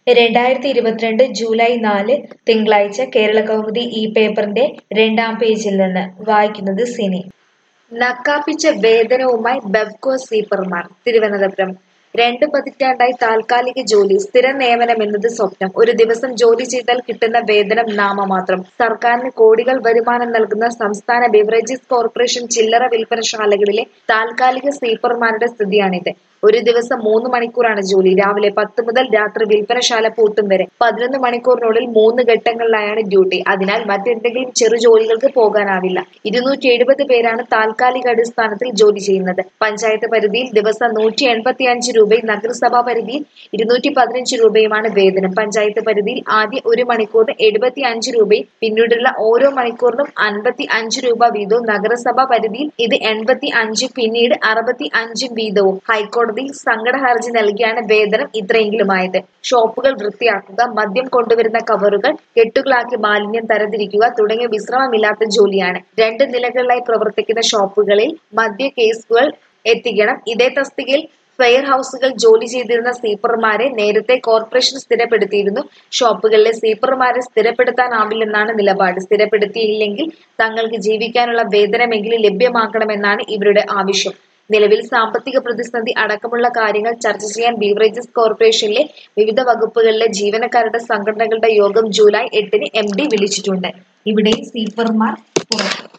രണ്ടായിരത്തി ഇരുപത്തിരണ്ട് ജൂലൈ നാല് തിങ്കളാഴ്ച കേരളകൗമുദി ഈ പേപ്പറിന്റെ രണ്ടാം പേജിൽ നിന്ന് വായിക്കുന്നത് സിനി നക്കാപ്പിച്ച വേതനവുമായി ബെവ്കോ സ്വീപ്പർമാർ തിരുവനന്തപുരം രണ്ട് പതിറ്റാണ്ടായി താൽക്കാലിക ജോലി സ്ഥിര നിയമനം എന്നത് സ്വപ്നം ഒരു ദിവസം ജോലി ചെയ്താൽ കിട്ടുന്ന വേതനം നാമമാത്രം സർക്കാരിന് കോടികൾ വരുമാനം നൽകുന്ന സംസ്ഥാന ബിവറേജസ് കോർപ്പറേഷൻ ചില്ലറ വിൽപ്പനശാലകളിലെ താൽക്കാലിക സ്വീപ്പർമാരുടെ സ്ഥിതിയാണിത് ഒരു ദിവസം മൂന്ന് മണിക്കൂറാണ് ജോലി രാവിലെ പത്ത് മുതൽ രാത്രി വിൽപ്പനശാല പൂട്ടും വരെ പതിനൊന്ന് മണിക്കൂറിനുള്ളിൽ മൂന്ന് ഘട്ടങ്ങളിലായാണ് ഡ്യൂട്ടി അതിനാൽ മറ്റെന്തെങ്കിലും ചെറു ജോലികൾക്ക് പോകാനാവില്ല ഇരുന്നൂറ്റി എഴുപത് പേരാണ് താൽക്കാലിക അടിസ്ഥാനത്തിൽ ജോലി ചെയ്യുന്നത് പഞ്ചായത്ത് പരിധിയിൽ ദിവസം നൂറ്റി എൺപത്തി അഞ്ച് രൂപയും നഗരസഭാ പരിധിയിൽ ഇരുന്നൂറ്റി പതിനഞ്ച് രൂപയുമാണ് വേതനം പഞ്ചായത്ത് പരിധിയിൽ ആദ്യ ഒരു മണിക്കൂറിന് എഴുപത്തി അഞ്ച് രൂപയും പിന്നീടുള്ള ഓരോ മണിക്കൂറിനും അൻപത്തി അഞ്ച് രൂപ വീതവും നഗരസഭാ പരിധിയിൽ ഇത് എൺപത്തി അഞ്ച് പിന്നീട് അറുപത്തി അഞ്ചും വീതവും ഹൈക്കോടതിയിൽ സങ്കട ഹർജി നൽകിയാണ് വേതനം ഇത്രയെങ്കിലുമായത് ഷോപ്പുകൾ വൃത്തിയാക്കുക മദ്യം കൊണ്ടുവരുന്ന കവറുകൾ കെട്ടുകളാക്കി മാലിന്യം തരംതിരിക്കുക തുടങ്ങിയ വിശ്രമമില്ലാത്ത ജോലിയാണ് രണ്ട് നിലകളിലായി പ്രവർത്തിക്കുന്ന ഷോപ്പുകളിൽ മദ്യ കേസുകൾ എത്തിക്കണം ഇതേ തസ്തികയിൽ ഫെയർ ഹൗസുകൾ ജോലി ചെയ്തിരുന്ന സ്വീപ്പർമാരെ നേരത്തെ കോർപ്പറേഷൻ സ്ഥിരപ്പെടുത്തിയിരുന്നു ഷോപ്പുകളിലെ സ്വീപ്പർമാരെ സ്ഥിരപ്പെടുത്താനാവില്ലെന്നാണ് നിലപാട് സ്ഥിരപ്പെടുത്തിയില്ലെങ്കിൽ തങ്ങൾക്ക് ജീവിക്കാനുള്ള വേതനമെങ്കിലും ലഭ്യമാക്കണമെന്നാണ് ഇവരുടെ ആവശ്യം നിലവിൽ സാമ്പത്തിക പ്രതിസന്ധി അടക്കമുള്ള കാര്യങ്ങൾ ചർച്ച ചെയ്യാൻ ബീവറേജസ് കോർപ്പറേഷനിലെ വിവിധ വകുപ്പുകളിലെ ജീവനക്കാരുടെ സംഘടനകളുടെ യോഗം ജൂലൈ എട്ടിന് എം ഡി വിളിച്ചിട്ടുണ്ട് ഇവിടെ സ്വീപ്പർമാർ പുറത്ത്